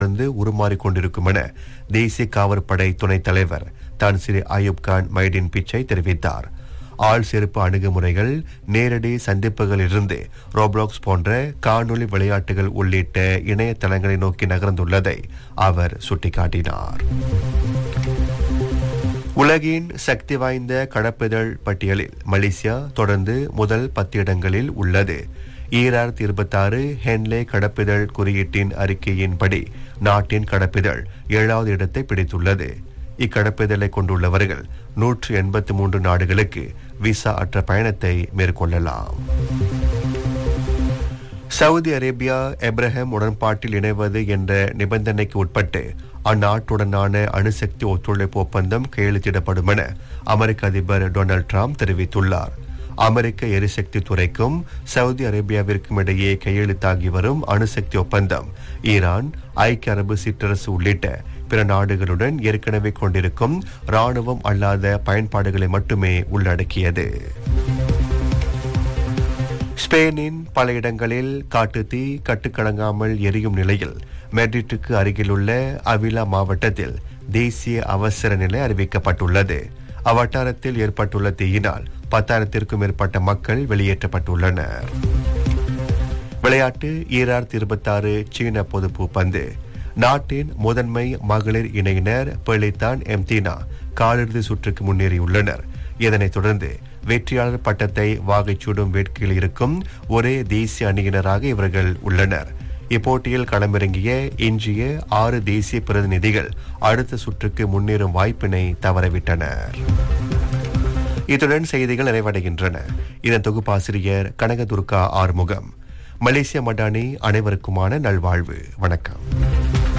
இருந்து உருமாறிக் கொண்டிருக்கும் என தேசிய காவற்படை துணைத் தலைவர் தான் ஸ்ரீ அயூப் கான் மைடின் பிச்சை தெரிவித்தார் ஆள் செருப்பு அணுகுமுறைகள் நேரடி சந்திப்புகளிலிருந்து ரோப்ளாக்ஸ் போன்ற காணொளி விளையாட்டுகள் உள்ளிட்ட இணையதளங்களை நோக்கி நகர்ந்துள்ளதை அவர் சுட்டிக்காட்டினார் உலகின் சக்தி வாய்ந்த கடப்பிதழ் பட்டியலில் மலேசியா தொடர்ந்து முதல் பத்து இடங்களில் உள்ளது ஈராயிரத்தி இருபத்தாறு ஹென்லே கடப்பிதழ் குறியீட்டின் அறிக்கையின்படி நாட்டின் கடப்பிதழ் ஏழாவது இடத்தை பிடித்துள்ளது இக்கடப்பிதழை கொண்டுள்ளவர்கள் நூற்று எண்பத்தி மூன்று நாடுகளுக்கு விசா அற்ற பயணத்தை மேற்கொள்ளலாம் சவுதி அரேபியா எப்ரஹாம் உடன்பாட்டில் இணைவது என்ற நிபந்தனைக்கு உட்பட்டு அந்நாட்டுடனான அணுசக்தி ஒத்துழைப்பு ஒப்பந்தம் கையெழுத்திடப்படும் என அமெரிக்க அதிபர் டொனால்ட் ட்ரம்ப் தெரிவித்துள்ளார் அமெரிக்க எரிசக்தி துறைக்கும் சவுதி அரேபியாவிற்கும் இடையே கையெழுத்தாகி வரும் அணுசக்தி ஒப்பந்தம் ஈரான் ஐக்கிய அரபு சிற்றரசு உள்ளிட்ட பிற நாடுகளுடன் ஏற்கனவே கொண்டிருக்கும் ராணுவம் அல்லாத பயன்பாடுகளை மட்டுமே உள்ளடக்கியது ஸ்பெயினின் பல இடங்களில் காட்டுத்தீ கட்டுக்கடங்காமல் எரியும் நிலையில் மெட்ரிட்டுக்கு அருகிலுள்ள அவிலா மாவட்டத்தில் தேசிய அவசர நிலை அறிவிக்கப்பட்டுள்ளது அவ்வட்டாரத்தில் ஏற்பட்டுள்ள தீயினால் பத்தாயிரத்திற்கும் மேற்பட்ட மக்கள் வெளியேற்றப்பட்டுள்ளனர் விளையாட்டு ஈராயிரத்தி இருபத்தாறு சீன பொதுப்பு பந்து நாட்டின் முதன்மை மகளிர் இணையினர் பெளித்தான் எம்தீனா காலிறுதி சுற்றுக்கு முன்னேறியுள்ளனர் இதனைத் தொடர்ந்து வெற்றியாளர் பட்டத்தை வாகைச்சூடும் வேட்கையில் இருக்கும் ஒரே தேசிய அணியினராக இவர்கள் உள்ளனர் இப்போட்டியில் களமிறங்கிய இன்றைய ஆறு தேசிய பிரதிநிதிகள் அடுத்த சுற்றுக்கு முன்னேறும் வாய்ப்பினை தவறவிட்டனர் இத்துடன் செய்திகள் நிறைவடைகின்றன இதன் தொகுப்பாசிரியர் கனகதுர்கா ஆறுமுகம் மலேசிய மடானி அனைவருக்குமான நல்வாழ்வு வணக்கம்